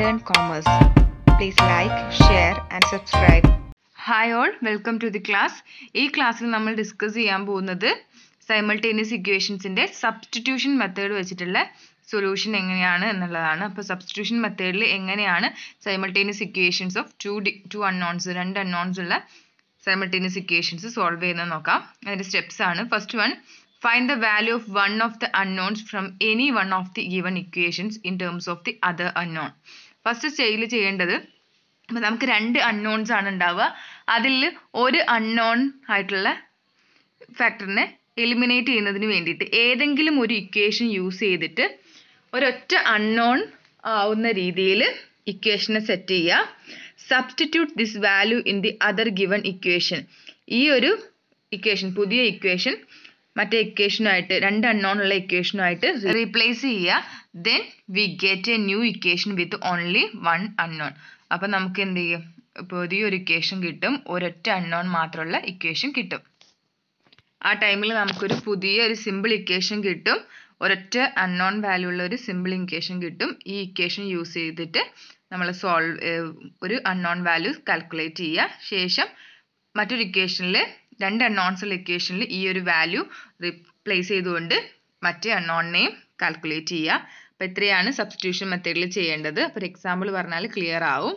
learn commerce. Please like, share and subscribe. Hi all welcome to the class ഈ ക്ലാസ്സിൽ നമ്മൾ discuss ചെയ്യാൻ പോകുന്നത് സൈമൾട്ടേനിയസ് ഇക്വേഷൻസിൻ്റെ സബ്സ്റ്റിറ്റ്യൂഷൻ മെത്തേഡ് വെച്ചിട്ടുള്ള സൊല്യൂഷൻ എങ്ങനെയാണ് എന്നുള്ളതാണ് അപ്പോൾ സബ്സ്റ്റിറ്റ്യൂഷൻ മെത്തേഡിൽ എങ്ങനെയാണ് simultaneous equations of two D two unknowns രണ്ട് അൺനോൺസ് ഉള്ള സൈമൾട്ടേനിയസ് ഇക്വേഷൻസ് സോൾവ് ചെയ്യുന്നത് നോക്കാം അതിൻ്റെ സ്റ്റെപ്സ് ആണ് first one find the value of one of the unknowns from any one of the given equations in terms of the other unknown first സ്റ്റേജിൽ ചെയ്യേണ്ടത് അപ്പോൾ നമുക്ക് രണ്ട് അൺനോൺസ് ആണ് ഉണ്ടാവുക അതിൽ ഒരു അൺനോൺ ആയിട്ടുള്ള ഫാക്ടറിനെ എലിമിനേറ്റ് ചെയ്യുന്നതിന് വേണ്ടിയിട്ട് ഏതെങ്കിലും ഒരു ഇക്വേഷൻ യൂസ് ചെയ്തിട്ട് ഒരൊറ്റ അൺനോൺ ആവുന്ന രീതിയിൽ ഇക്വേഷനെ സെറ്റ് ചെയ്യുക substitute this value in the other given equation ഈ ഒരു ഇക്വേഷൻ പുതിയ ഇക്വേഷൻ മറ്റേ ഇക്വേഷനുമായിട്ട് രണ്ട് അൺനോൺ ഉള്ള ഇക്വേഷനുമായിട്ട് റീപ്ലേസ് ചെയ്യുക then we get a new equation with only one unknown അപ്പം നമുക്ക് എന്ത് ചെയ്യും പുതിയൊരു ഇക്വേഷൻ കിട്ടും ഒരൊറ്റ അൺനോൺ മാത്രമുള്ള ഇക്വേഷൻ കിട്ടും ആ ടൈമിൽ നമുക്കൊരു പുതിയ ഒരു സിമ്പിൾ ഇക്വേഷൻ കിട്ടും ഒരൊറ്റ അൺനോൺ വാല്യൂ ഉള്ള ഒരു സിമ്പിൾ ഇക്വേഷൻ കിട്ടും ഈ ഇക്വേഷൻ യൂസ് ചെയ്തിട്ട് നമ്മൾ സോൾവ് ഒരു അൺനോൺ വാല്യൂ കാൽക്കുലേറ്റ് ചെയ്യുക ശേഷം മറ്റൊരു ഇക്വേഷനിൽ രണ്ട് അൺനോൺസ് ഉള്ള ഇക്വേഷനിൽ ഈ ഒരു വാല്യൂ റീപ്ലേസ് ചെയ്തുകൊണ്ട് മറ്റേ അൺനോണിനെയും കാൽക്കുലേറ്റ് ചെയ്യുക അപ്പോൾ ഇത്രയാണ് സബ്സ്റ്റിറ്റ്യൂഷൻ മെത്തേഡിൽ ചെയ്യേണ്ടത് അപ്പോൾ ഒരു എക്സാമ്പിൾ പറഞ്ഞാൽ ക്ലിയർ ആവും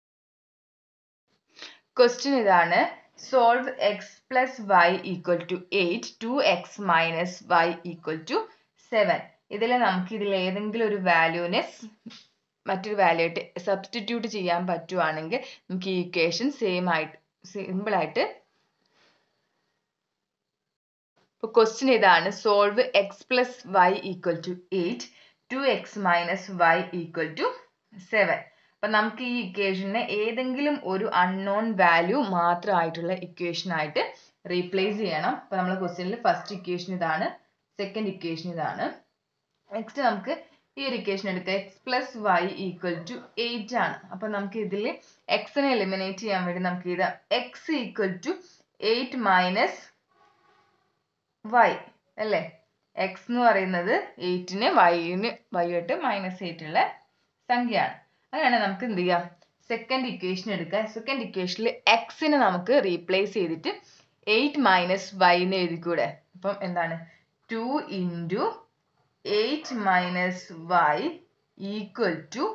ക്വസ്റ്റ്യൻ ഇതാണ് solve x plus y equal to eight two x minus y equal to seven ഇതിൽ നമുക്ക് ഇതിൽ ഏതെങ്കിലും ഒരു വാല്യൂവിനെ മറ്റൊരു വാല്യൂ ആയിട്ട് സബ്സ്റ്റിറ്റ്യൂട്ട് ചെയ്യാൻ പറ്റുവാണെങ്കിൽ നമുക്ക് ഈ ഇക്വേഷൻ സെയിം ആയിട്ട് സിമ്പിൾ ആയിട്ട് ഇപ്പോൾ ക്വസ്റ്റ്യൻ ഇതാണ് solve x plus y equal to eight two x minus y equal to seven അപ്പം നമുക്ക് ഈ ഇക്വേഷനെ ഏതെങ്കിലും ഒരു അൺനോൺ വാല്യൂ മാത്രമായിട്ടുള്ള ഇക്വേഷൻ ആയിട്ട് റീപ്ലേസ് ചെയ്യണം അപ്പം നമ്മൾ ക്വസ്റ്റ്യനിൽ ഫസ്റ്റ് ഇക്വേഷൻ ഇതാണ് സെക്കൻഡ് ഇക്വേഷൻ ഇതാണ് നെക്സ്റ്റ് നമുക്ക് ഈ ഒരു ഇക്വേഷൻ എടുക്കാം x plus y equal to eight ആണ് അപ്പം നമുക്ക് ഇതിൽ എക്സിനെ എലിമിനേറ്റ് ചെയ്യാൻ വേണ്ടി നമുക്ക് എഴുതാം x equal to eight minus y അല്ലേ എക്സ് എന്ന് പറയുന്നത് എയ്റ്റിന് വൈന് വൈ ആയിട്ട് മൈനസ് എയ്റ്റുള്ള സംഖ്യയാണ് അങ്ങനെയാണ് നമുക്ക് എന്ത് ചെയ്യാം സെക്കൻഡ് ഇക്വേഷൻ എടുക്കുക സെക്കൻഡ് ഇക്വേഷനിൽ എക്സിനെ നമുക്ക് റീപ്ലേസ് ചെയ്തിട്ട് എയ്റ്റ് മൈനസ് വൈന്ന് എഴുതിക്കൂടെ അപ്പം എന്താണ് two into eight minus y equal to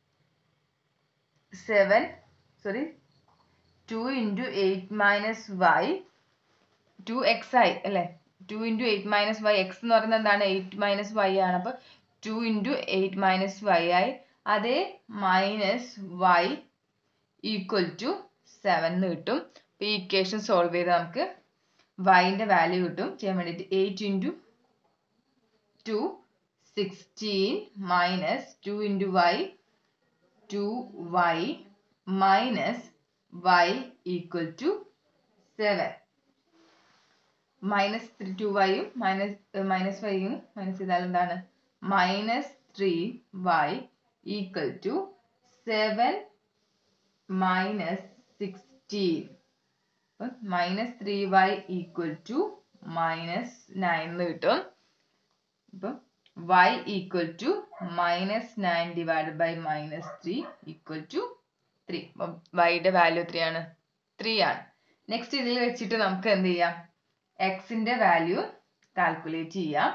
seven sorry two into eight minus y two x ആയി അല്ലേ two into eight minus y x എന്ന് പറയുന്നത് എന്താണ് എയ്റ്റ് മൈനസ് വൈ ആണ് അപ്പോൾ two into eight minus y ആയി അതേ minus y equal to seven എന്ന് കിട്ടും അപ്പോൾ ഈ ഇക്വേഷൻ സോൾവ് ചെയ്ത് നമുക്ക് വൈൻ്റെ വാല്യൂ കിട്ടും ചെയ്യാൻ വേണ്ടിയിട്ട് eight into two sixteen minus two into y two y minus y equal to seven minus three two വൈയും മൈനസ് മൈനസ് വൈയും മൈനസ് ചെയ്താൽ എന്താണ് minus three y equal to seven minus sixteen minus three y equal to minus nine എന്ന് കിട്ടും ഇപ്പം y equal to minus nine divide by minus three equal to three അപ്പം വൈയുടെ value എത്രയാണ് three ആണ് നെക്സ്റ്റ് ഇതിൽ വെച്ചിട്ട് നമുക്ക് എന്ത് ചെയ്യാം എക്സിന്റെ വാല്യൂ കാൽക്കുലേറ്റ് ചെയ്യാം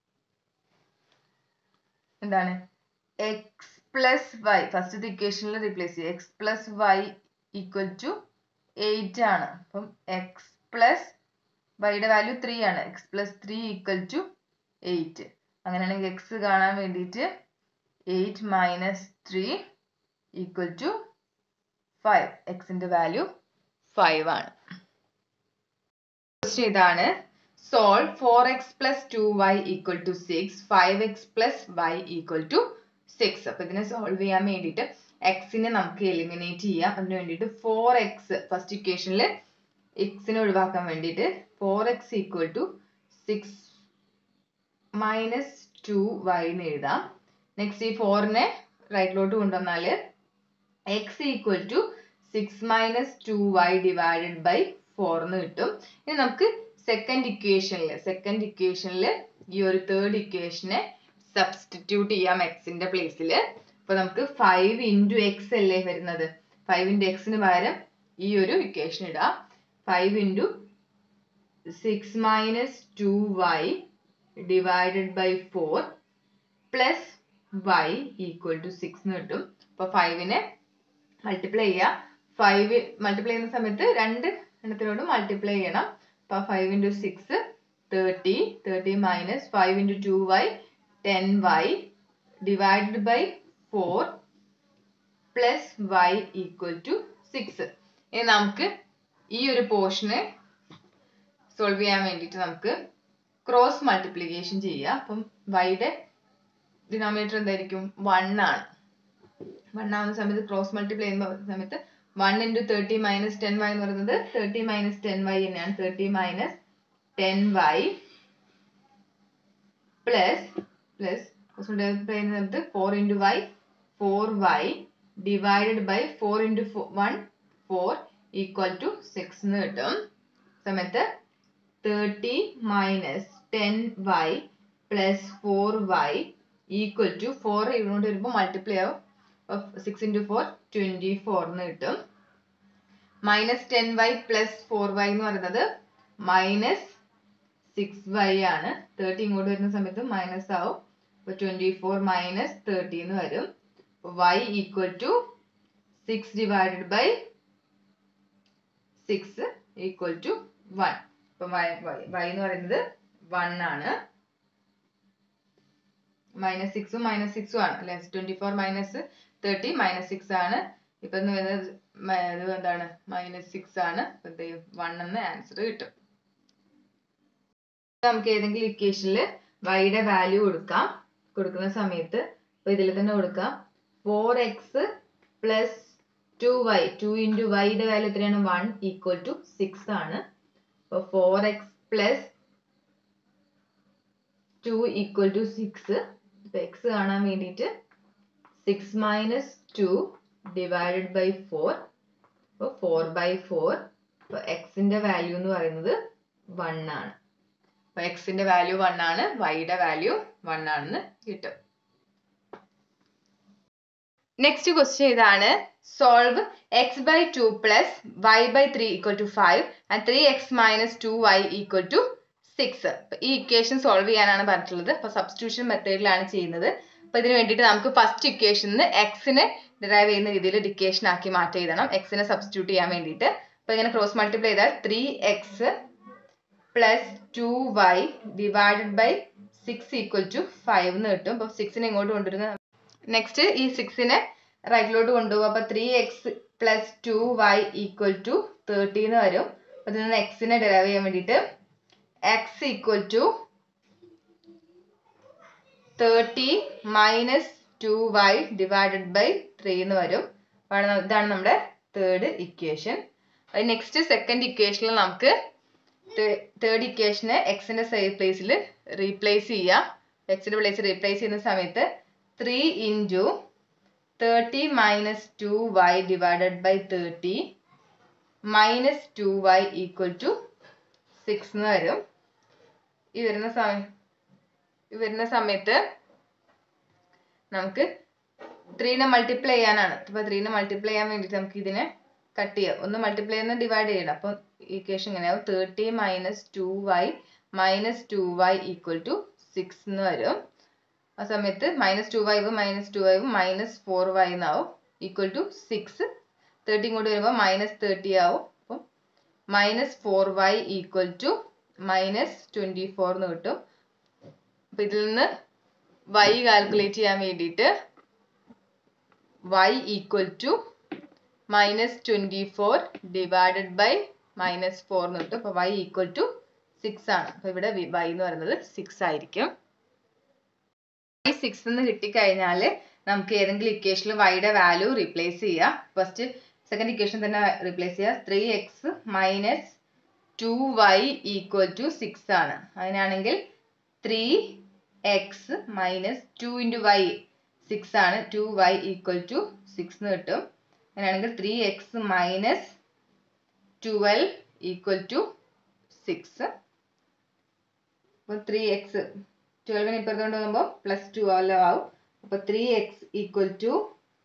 എന്താണ് എക്സ് പ്ലസ് വൈ ഫസ്റ്റ് ഇക്വേഷനിൽ റീപ്ലേസ് ചെയ്യുക x plus y equal to eight ആണ് അപ്പം എക്സ് പ്ലസ് വൈയുടെ വാല്യൂ ത്രീ ആണ് x plus three equal to eight അങ്ങനെയാണെങ്കിൽ എക്സ് കാണാൻ വേണ്ടിയിട്ട് eight minus three equal to five എക്സിന്റെ വാല്യൂ ഫൈവ് ആണ് ക്വസ്റ്റ്യൻ ഇതാണ് solve four x plus two y equal to six five x plus y equal to six അപ്പൊ ഇതിനെ solve ചെയ്യാൻ വേണ്ടിയിട്ട് എക്സിനെ നമുക്ക് എലിമിനേറ്റ് ചെയ്യാം അതിന് വേണ്ടിയിട്ട് ഫോർ എക്സ് ഫസ്റ്റ് ഇക്വേഷനിൽ എക്സിനെ ഒഴിവാക്കാൻ വേണ്ടിയിട്ട് four x equal to six minus two y എന്ന് എഴുതാം നെക്സ്റ്റ് ഈ ഫോറിനെ റൈറ്റിലോട്ട് കൊണ്ടുവന്നാൽ x equal to six minus two y divided by four എന്ന് കിട്ടും ഇനി നമുക്ക് സെക്കൻഡ് ഇക്വേഷനിൽ സെക്കൻഡ് ഇക്വേഷനിൽ ഈ ഒരു തേർഡ് ഇക്വേഷനെ സബ്സ്റ്റിറ്റ്യൂട്ട് ചെയ്യാം എക്സിന്റെ പ്ലേസിൽ അപ്പൊ നമുക്ക് ഫൈവ് ഇൻറ്റു എക്സ് അല്ലേ വരുന്നത് ഫൈവ് ഇൻറ്റു എക്സിന് പകരം ഈ ഒരു ഇക്വേഷൻ ഇടാം five into six minus two y divided by four plus y equal to six എന്ന് കിട്ടും അപ്പൊ ഫൈവിനെ മൾട്ടിപ്ലൈ ചെയ്യുക ഫൈവ് മൾട്ടിപ്ലൈ ചെയ്യുന്ന സമയത്ത് രണ്ട് എണ്ണത്തിനോട് മൾട്ടിപ്ലൈ ചെയ്യണം അപ്പൊ five into six thirty thirty minus five into two y ten y divided by four plus y equal to six ഇനി നമുക്ക് ഈ ഒരു പോർഷന് സോൾവ് ചെയ്യാൻ വേണ്ടിയിട്ട് നമുക്ക് ക്രോസ് മൾട്ടിപ്ലിക്കേഷൻ ചെയ്യുക അപ്പം വൈയുടെ ഡിനോമിനേറ്റർ എന്തായിരിക്കും വൺ ആണ് വൺ ആവുന്ന സമയത്ത് ക്രോസ് മൾട്ടിപ്ലൈ ചെയ്യുന്ന സമയത്ത് one into thirty minus ten y എന്ന് പറയുന്നത് തേർട്ടി മൈനസ് ടെൻ വൈ തന്നെയാണ് thirty minus ten y plus plus cross multiply ചെയ്യുന്ന സമയത്ത് four into y four y divided by four into one four equal to six എന്ന് കിട്ടും സമയത്ത് thirty minus ten y plus four y equal to four ഇവിടോട്ട് വരുമ്പോൾ multiply ആവും six into four twenty four എന്ന് കിട്ടും minus ten y plus four Y എന്ന് പറയുന്നത് മൈനസ് സിക്സ് വൈ ആണ് തേർട്ടി ഇങ്ങോട്ട് വരുന്ന സമയത്ത് മൈനസ് ആവും അപ്പോൾ ട്വൻറ്റി ഫോർ മൈനസ് തേർട്ടി എന്ന് വരും y equal to six divided by six equal to one ഇപ്പം വൈ വൈ എന്ന് പറയുന്നത് വൺ ആണ് മൈനസ് സിക്സും മൈനസ് സിക്സും ആണ് അല്ലെ twenty four minus thirty minus six ആണ് ഇപ്പൊ എന്ന് വരുന്നത് ഇത് എന്താണ് മൈനസ് സിക്സ് ആണ് വൺ എന്ന് ആൻസർ കിട്ടും നമുക്ക് ഏതെങ്കിലും ഇക്വേഷനിൽ വൈയുടെ വാല്യൂ കൊടുക്കാം കൊടുക്കുന്ന സമയത്ത് ഇപ്പൊ ഇതിൽ തന്നെ കൊടുക്കാം four x plus two y two into വൈയുടെ വാല്യൂ എത്രയാണ് വൺ ഈക്വൽ ടു സിക്സ് ആണ് അപ്പൊ four x plus two equal to six ഇപ്പൊ എക്സ് കാണാൻ വേണ്ടിയിട്ട് six minus two divided by four അപ്പോൾ ഫോർ ബൈ ഫോർ അപ്പോൾ എക്സിന്റെ വാല്യൂ എന്ന് പറയുന്നത് വൺ ആണ് അപ്പോൾ എക്സിന്റെ വാല്യൂ വൺ ആണ് വൈയുടെ വാല്യൂ വൺ ആണെന്ന് കിട്ടും നെക്സ്റ്റ് ക്വസ്റ്റ്യൻ ഇതാണ് solve x by two plus y by three equal to five and three x minus two y equal to six ഈ ഇക്വേഷൻ സോൾവ് ചെയ്യാനാണ് പറഞ്ഞിട്ടുള്ളത് അപ്പൊ സബ്സ്റ്റിറ്റ്യൂഷൻ മെത്തേഡിലാണ് ചെയ്യുന്നത് അപ്പൊ ഇതിന് വേണ്ടിയിട്ട് നമുക്ക് ഫസ്റ്റ് ഇക്വേഷനിൽ എക്സിനെ ഡിറൈവ് ചെയ്യുന്ന രീതിയിൽ ഡിക്കേഷൻ ആക്കി മാറ്റി എഴുതണം എക്സിനെ സബ്സ്റ്റിറ്റ്യൂട്ട് ചെയ്യാൻ വേണ്ടിയിട്ട് അപ്പൊ ഇങ്ങനെ ക്രോസ് മൾട്ടിപ്ലൈ ചെയ്താൽ three x plus two y divided by six equal to five എന്ന് കിട്ടും അപ്പൊ സിക്സിനെ ഇങ്ങോട്ട് കൊണ്ടുവരുന്ന നെക്സ്റ്റ് ഈ സിക്സിനെ റൈറ്റിലോട്ട് കൊണ്ടുപോകും അപ്പൊ three x plus two y equal to thirty എന്ന് വരും അപ്പൊ ഇതിൽ നിന്ന് എക്സിനെ ഡെറൈവ് ചെയ്യാൻ വേണ്ടിയിട്ട് x equal to 30 minus 2y divided by 3 എന്ന് വരും ഇതാണ് നമ്മുടെ തേർഡ് ഇക്വേഷൻ നെക്സ്റ്റ് സെക്കൻഡ് ഇക്വേഷനിൽ നമുക്ക് തേർഡ് ഇക്വേഷനെ എക്സിന്റെ പ്ലേസിൽ റീപ്ലേസ് ചെയ്യാം എക്സിന്റെ പ്ലേസ് റീപ്ലേസ് ചെയ്യുന്ന സമയത്ത് three into thirty minus two y divided by thirty minus two y equal to six എന്ന് വരും ഈ വരുന്ന സമയം ഈ വരുന്ന സമയത്ത് നമുക്ക് ത്രീനെ മൾട്ടിപ്ലൈ ചെയ്യാനാണ് ഇപ്പൊ ത്രീനെ മൾട്ടിപ്ലൈ ചെയ്യാൻ വേണ്ടിയിട്ട് നമുക്ക് ഇതിനെ കട്ട് ചെയ്യാം ഒന്ന് മൾട്ടിപ്ലൈ ചെയ്യുന്ന ഡിവൈഡ് ചെയ്യണം അപ്പം ഇക്വേഷൻ ഇങ്ങനെയാവും thirty minus two y minus two y equal to six എന്ന് വരും ആ സമയത്ത് minus two y minus two y minus four y എന്നാവും ഈക്വൽ ടു സിക്സ് തേർട്ടി ഇങ്ങോട്ട് വരുമ്പോൾ മൈനസ് തേർട്ടി ആവും അപ്പം minus four y equal to minus twenty four എന്ന് കിട്ടും അപ്പം ഇതിൽ നിന്ന് വൈ കാൽക്കുലേറ്റ് ചെയ്യാൻ വേണ്ടിയിട്ട് y equal to minus twenty four divided by minus four എന്ന് കിട്ടും അപ്പോൾ വൈ ഈക്വൽ ടു സിക്സ് ആണ് അപ്പോൾ ഇവിടെ വൈ എന്ന് പറയുന്നത് സിക്സ് ആയിരിക്കും വൈ സിക്സ് എന്ന് കിട്ടിക്കഴിഞ്ഞാൽ നമുക്ക് ഏതെങ്കിലും ഇക്വേഷനിൽ വൈയുടെ വാല്യൂ റീപ്ലേസ് ചെയ്യാം ഫസ്റ്റ് സെക്കൻഡ് ഇക്വേഷൻ തന്നെ റീപ്ലേസ് ചെയ്യുക three x minus two y equal to six ആണ് അതിനാണെങ്കിൽ three x minus two into y six ആണ് two y equal to six എന്ന് കിട്ടും അങ്ങനെയാണെങ്കിൽ three x minus twelve equal to six അപ്പോൾ three x ട്വൽവിന് ഇപ്പുറത്തോണ്ട് പോകുമ്പോൾ പ്ലസ് ടു അല്ലോ ആവും അപ്പോൾ three x equal to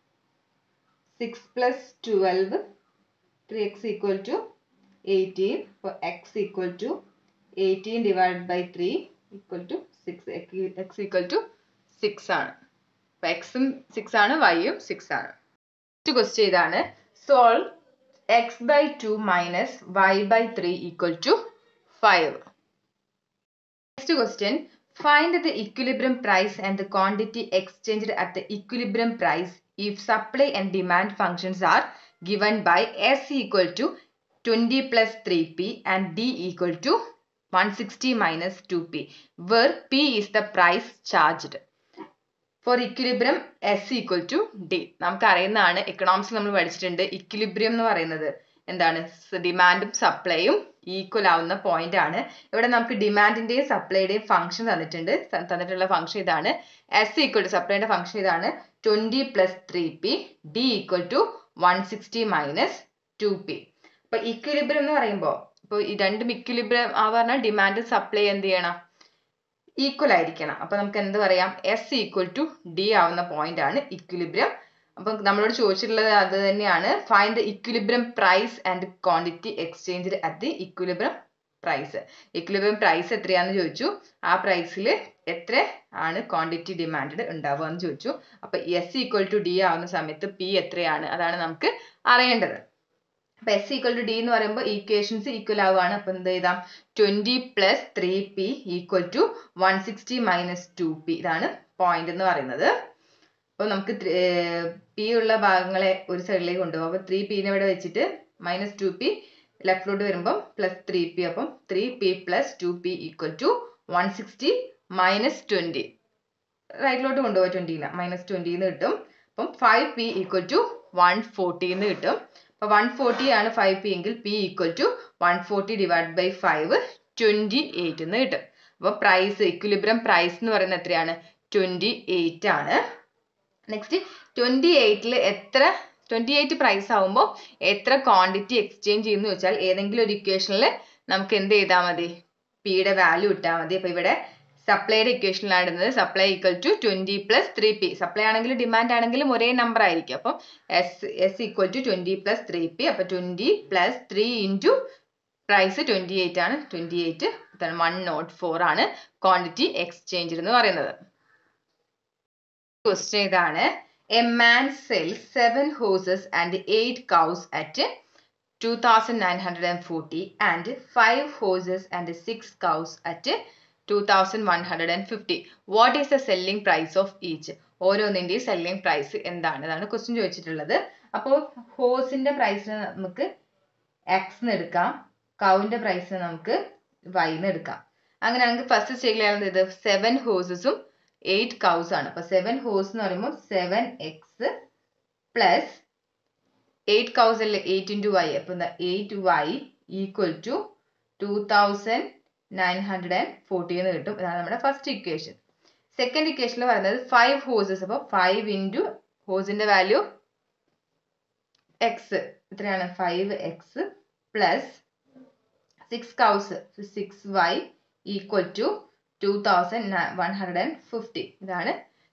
six plus twelve three x equal to eighteen അപ്പോൾ X equal to eighteen divide by three equal to six x equal to six ആണ് അപ്പോൾ എക്സും സിക്സ് ആണ് വൈയും സിക്സ് ആണ് നെക്സ്റ്റ് ക്വസ്റ്റ്യൻ ഇതാണ് solve x by two minus y by three equal to five next question find the equilibrium price and the quantity exchanged at the equilibrium price if supply and demand functions are given by S equal to 20 plus 3p and D equal to 160 minus 2p where p is the price charged. For equilibrium S equal to D നമുക്ക് അറിയുന്നതാണ് economics നമ്മൾ പഠിച്ചിട്ടുണ്ട് equilibrium എന്ന് പറയുന്നത് എന്താണ് ഡിമാൻഡും സപ്ലൈയും equal ആവുന്ന point ആണ് ഇവിടെ നമുക്ക് ഡിമാൻഡിന്റെയും സപ്ലൈയുടെയും ഫംഗ്ഷൻ തന്നിട്ടുണ്ട് തന്നിട്ടുള്ള ഫംഗ്ഷൻ ഇതാണ് എസ് ഈക്വൽ ടു സപ്ലൈയുടെ ഫംഗ്ഷൻ ഇതാണ് twenty plus three P D equal to one sixty minus two P അപ്പൊ ഇക്വിലിബ്രിയം എന്ന് പറയുമ്പോൾ ഇപ്പോൾ ഈ രണ്ടും ഇക്വിലിബ്രിയം ആ പറഞ്ഞാൽ ഡിമാൻഡ് സപ്ലൈ എന്ത് ചെയ്യണം ഈക്വൽ ആയിരിക്കണം അപ്പൊ നമുക്ക് എന്ത് പറയാം എസ് ഈക്വൽ ടു ഡി ആവുന്ന പോയിന്റ് ആണ് ഇക്വിലിബ്രിയം അപ്പൊ നമ്മളോട് ചോദിച്ചിട്ടുള്ളത് അത് തന്നെയാണ് find the equilibrium price and quantity exchange at the equilibrium price equilibrium price എത്രയാന്ന് ചോദിച്ചു ആ പ്രൈസിൽ എത്ര ആണ് ക്വാണ്ടിറ്റി ഡിമാൻഡ് ഉണ്ടാവുക എന്ന് ചോദിച്ചു അപ്പൊ എസ് ഈക്വൽ ടു ഡി ആവുന്ന സമയത്ത് പി എത്രയാണ് അതാണ് നമുക്ക് അറിയേണ്ടത് അപ്പൊ എസ് ഈക്വൽ ടു ഡി എന്ന് പറയുമ്പോൾ ഈക്വേഷൻസ് ഈക്വൽ ആവുകയാണ് അപ്പൊ എന്ത് ചെയ്താം twenty plus three P equal to one sixty minus two P ഇതാണ് പോയിന്റ് എന്ന് പറയുന്നത് അപ്പോൾ നമുക്ക് പി ഉള്ള ഭാഗങ്ങളെ ഒരു സൈഡിലേക്ക് കൊണ്ടുപോകും അപ്പോൾ ത്രീ പീനെ ഇവിടെ വെച്ചിട്ട് മൈനസ് ടു പി ലെഫ്റ്റിലോട്ട് വരുമ്പോൾ പ്ലസ് ത്രീ പി അപ്പം three P plus two P equal to one sixty minus twenty റൈറ്റിലോട്ട് കൊണ്ടുപോകും ട്വൻറ്റീന് മൈനസ് ട്വൻറ്റിന്ന് കിട്ടും അപ്പം five P equal to one ഫോർട്ടിന്ന് കിട്ടും അപ്പോൾ വൺ ഫോർട്ടി ആണ് ഫൈവ് പി എങ്കിൽ P equal to one forty divide by five twenty eight എന്ന് കിട്ടും അപ്പോൾ പ്രൈസ് ഇക്വിലിബ്രിയം പ്രൈസ് എന്ന് പറയുന്നത് എത്രയാണ് ട്വൻറ്റി എയ്റ്റ് ആണ് നെക്സ്റ്റ് ട്വൻറ്റി എയ്റ്റിൽ എത്ര ട്വൻറ്റി എയ്റ്റ് പ്രൈസ് ആവുമ്പോൾ എത്ര ക്വാണ്ടിറ്റി എക്സ്ചേഞ്ച് ചെയ്യുന്നു വെച്ചാൽ ഏതെങ്കിലും ഒരു ഇക്വേഷനിൽ നമുക്ക് എന്ത് ചെയ്താൽ മതി പിയുടെ വാല്യൂ ഇട്ടാൽ മതി അപ്പോൾ ഇവിടെ സപ്ലൈയുടെ ഇക്വേഷനിലാണ് ഇടുന്നത് supply equal to twenty plus three P supply ആണെങ്കിലും ഡിമാൻഡ് ആണെങ്കിലും ഒരേ നമ്പർ ആയിരിക്കും അപ്പം S S equal to twenty plus three P അപ്പോൾ twenty plus three into price twenty eight ആണ് twenty eight one nought four ആണ് ക്വാണ്ടിറ്റി എക്സ്ചേഞ്ച് എന്ന് പറയുന്നത് ക്വസ്റ്റ്യൻ ഇതാണ് a man sells seven horses and eight cows at two thousand nine hundred and forty and five horses and six cows at two thousand one hundred and fifty what is the selling price of each ഓരോന്നിൻ്റെയും selling price എന്താണ് ഇതാണ് question ചോദിച്ചിട്ടുള്ളത് അപ്പോൾ ഹോസിന്റെ പ്രൈസിന് നമുക്ക് X എന്ന് എടുക്കാം കൗവിന്റെ പ്രൈസിന് നമുക്ക് വൈ എന്ന് എടുക്കാം അങ്ങനെയാണെങ്കിൽ ഫസ്റ്റ് സ്റ്റേജിലാണ് ഇത് സെവൻ ഹോസസും എയ്റ്റ് കൗസ് ആണ് അപ്പൊ സെവൻ ഹോസ് എന്ന് പറയുമ്പോൾ seven x plus eight cows അല്ലേ എയ്റ്റ് ഇൻറ്റു വൈ അപ്പൊ എന്താ eight y equal to two thousand nine hundred and forty എന്ന് കിട്ടും ഇതാണ് നമ്മുടെ ഫസ്റ്റ് ഇക്വേഷൻ സെക്കൻഡ് ഇക്വേഷനിൽ പറയുന്നത് ഫൈവ് ഹോസസ് അപ്പോൾ ഫൈവ് ഇൻറ്റു ഹോസിന്റെ വാല്യൂ എക്സ് എത്രയാണ് five x plus six cows six y equal to two thousand one hundred and fifty ഇതാണ്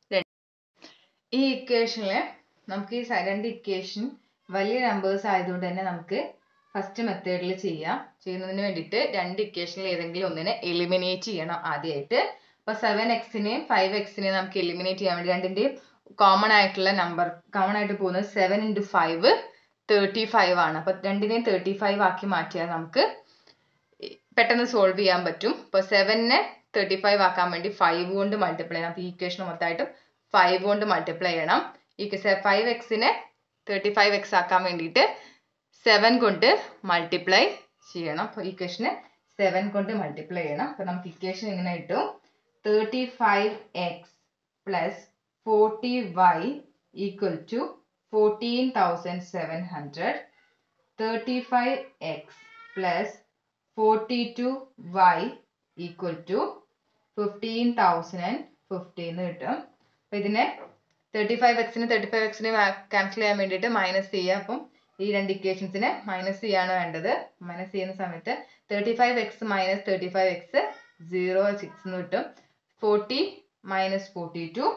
ഈ ഇക്വേഷനിൽ നമുക്ക് ഈ രണ്ട് ഇക്വേഷൻ വലിയ നമ്പേഴ്സ് ആയതുകൊണ്ട് തന്നെ നമുക്ക് ഫസ്റ്റ് മെത്തേഡിൽ ചെയ്യാം ചെയ്യുന്നതിന് വേണ്ടിയിട്ട് രണ്ട് ഇക്വേഷനിൽ ഏതെങ്കിലും ഒന്നിനെ എലിമിനേറ്റ് ചെയ്യണം ആദ്യമായിട്ട് അപ്പോൾ സെവൻ എക്സിനെയും ഫൈവ് എക്സിനെയും നമുക്ക് എലിമിനേറ്റ് ചെയ്യാൻ വേണ്ടി രണ്ടിൻ്റെയും കോമൺ ആയിട്ടുള്ള നമ്പർ കോമൺ ആയിട്ട് പോകുന്നത് seven into five thirty five ആണ് അപ്പോൾ രണ്ടിനെയും തേർട്ടി ഫൈവ് ആക്കി മാറ്റിയാൽ നമുക്ക് പെട്ടെന്ന് സോൾവ് ചെയ്യാൻ പറ്റും ഇപ്പോൾ സെവനെ തേർട്ടി ഫൈവ് ആക്കാൻ വേണ്ടി ഫൈവ് കൊണ്ട് മൾട്ടിപ്ലൈ ചെയ്യണം അപ്പോൾ ഈ ഇക്വേഷൻ മൊത്തമായിട്ടും ഫൈവ് കൊണ്ട് മൾട്ടിപ്ലൈ ചെയ്യണം ഈ ഫൈവ് എക്സിനെ തേർട്ടി ഫൈവ് എക്സ് ആക്കാൻ വേണ്ടിയിട്ട് സെവൻ കൊണ്ട് മൾട്ടിപ്ലൈ ചെയ്യണം അപ്പോൾ ഇക്വേഷന് സെവൻ കൊണ്ട് മൾട്ടിപ്ലൈ ചെയ്യണം അപ്പോൾ നമുക്ക് ഇക്വേഷൻ ഇങ്ങനെ കിട്ടും thirty five x plus forty y equal to fourteen thousand seven hundred thirty five x plus forty two y equal to fifteen thousand and fifty എന്ന് കിട്ടും അപ്പം ഇതിനെ തേർട്ടി ഫൈവ് എക്സിന് തേർട്ടി ഫൈവ് എക്സിന് ക്യാൻസൽ ചെയ്യാൻ വേണ്ടിയിട്ട് മൈനസ് ചെയ്യുക അപ്പം ഈ രണ്ട് ഇക്വേഷൻസിനെ മൈനസ് ചെയ്യാണ് വേണ്ടത് മൈനസ് ചെയ്യുന്ന സമയത്ത് thirty five x minus thirty five x zero six എന്ന് കിട്ടും forty minus forty two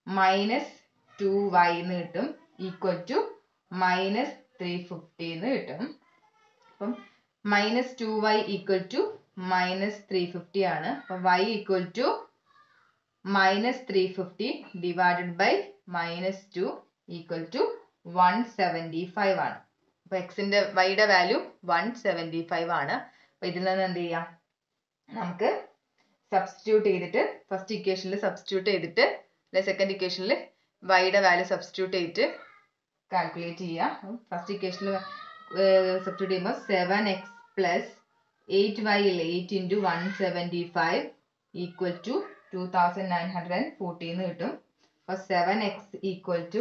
minus two y എന്ന് കിട്ടും equal to minus three fifty എന്ന് കിട്ടും അപ്പം minus two y equal to minus three fifty ആണ് അപ്പം y equal to minus three fifty divided by minus two equal to one seventy five ആണ് അപ്പൊ എക്സിന്റെ വൈയുടെ വാല്യൂ വൺ സെവൻറ്റി ഫൈവ് ആണ് അപ്പൊ ഇതിൽ നിന്ന് എന്ത് ചെയ്യാം നമുക്ക് സബ്സ്റ്റിറ്റ്യൂട്ട് ചെയ്തിട്ട് ഫസ്റ്റ് ഇക്വേഷനിൽ സബ്സ്റ്റിറ്റ്യൂട്ട് ചെയ്തിട്ട് അല്ലെ സെക്കൻഡ് ഇക്വേഷനിൽ വൈയുടെ വാല്യൂ സബ്സ്റ്റിറ്റ്യൂട്ട് ചെയ്തിട്ട് കാൽക്കുലേറ്റ് ചെയ്യാം ഫസ്റ്റ് ഇക്വേഷനിൽ സബ്സ്റ്റിറ്റ്യൂട്ട് ചെയ്യുമ്പോൾ seven x plus eight y ഇല്ലേ eight into one seventy five equal to two thousand nine hundred and forty എന്ന് കിട്ടും അപ്പോൾ seven x equal to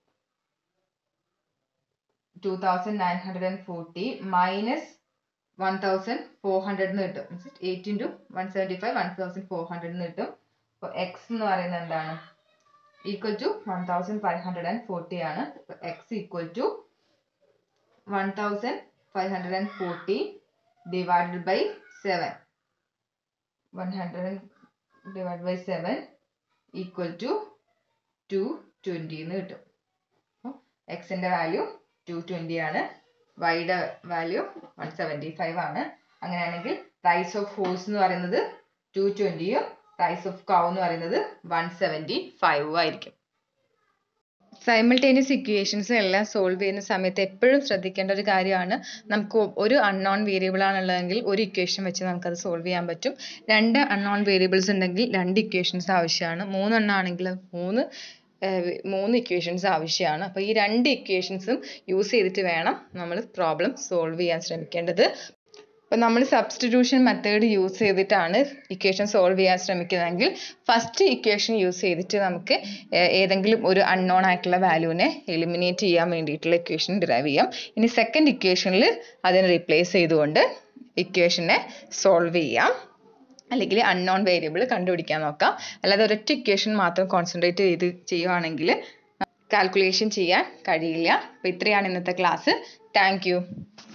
two thousand nine hundred and forty minus one thousand four hundred എന്ന് കിട്ടും eight into one seventy five one thousand four hundred എന്ന് കിട്ടും അപ്പോൾ x എന്ന് പറയുന്നത് എന്താണ് equal to one thousand five hundred and forty ആണ് x equal to one thousand five hundred and forty divided by seven one hundred divide by seven equal to two twenty എന്ന് കിട്ടും അപ്പോൾ എക്സിൻ്റെ വാല്യൂ ടു ട്വൻറ്റി ആണ് വൈയുടെ value one seventy five ആണ് അങ്ങനെയാണെങ്കിൽ price of horse എന്ന് പറയുന്നത് ടു ട്വൻറ്റിയും പ്രൈസ് ഓഫ് കൗ എന്ന് പറയുന്നത് വൺ സെവൻറ്റി ഫൈവും ആയിരിക്കും സൈമിൾട്ടേനിയസ് ഇക്വേഷൻസ് എല്ലാം സോൾവ് ചെയ്യുന്ന സമയത്ത് എപ്പോഴും ശ്രദ്ധിക്കേണ്ട ഒരു കാര്യമാണ് നമുക്ക് ഒരു അൺനോൺ വേരിയബിൾ ആണുള്ളതെങ്കിൽ ഒരു ഇക്വേഷൻ വെച്ച് നമുക്കത് സോൾവ് ചെയ്യാൻ പറ്റും രണ്ട് അൺനോൺ വേരിയബിൾസ് ഉണ്ടെങ്കിൽ രണ്ട് ഇക്വേഷൻസ് ആവശ്യമാണ് മൂന്നെണ്ണം ആണെങ്കിൽ മൂന്ന് മൂന്ന് ഇക്വേഷൻസ് ആവശ്യമാണ് അപ്പോൾ ഈ രണ്ട് ഇക്വേഷൻസും യൂസ് ചെയ്തിട്ട് വേണം നമ്മൾ പ്രോബ്ലം സോൾവ് ചെയ്യാൻ ശ്രമിക്കേണ്ടത് അപ്പോൾ നമ്മൾ സബ്സ്റ്റിറ്റ്യൂഷൻ മെത്തേഡ് യൂസ് ചെയ്തിട്ടാണ് ഇക്വേഷൻ സോൾവ് ചെയ്യാൻ ശ്രമിക്കുന്നതെങ്കിൽ ഫസ്റ്റ് ഇക്വേഷൻ യൂസ് ചെയ്തിട്ട് നമുക്ക് ഏതെങ്കിലും ഒരു അൺനോൺ ആയിട്ടുള്ള വാല്യൂവിനെ എലിമിനേറ്റ് ചെയ്യാൻ വേണ്ടിയിട്ടുള്ള ഇക്വേഷൻ ഡിറൈവ് ചെയ്യാം ഇനി സെക്കൻഡ് ഇക്വേഷനിൽ അതിനെ റീപ്ലേസ് ചെയ്തുകൊണ്ട് ഇക്വേഷനെ സോൾവ് ചെയ്യാം അല്ലെങ്കിൽ അൺനോൺ വേരിയബിൾ കണ്ടുപിടിക്കാൻ നോക്കാം അല്ലാതെ ഒരൊറ്റ ഇക്വേഷൻ മാത്രം കോൺസെൻട്രേറ്റ് ചെയ്ത് ചെയ്യുവാണെങ്കിൽ കാൽക്കുലേഷൻ ചെയ്യാൻ കഴിയില്ല അപ്പോൾ ഇത്രയാണ് ഇന്നത്തെ ക്ലാസ് താങ്ക്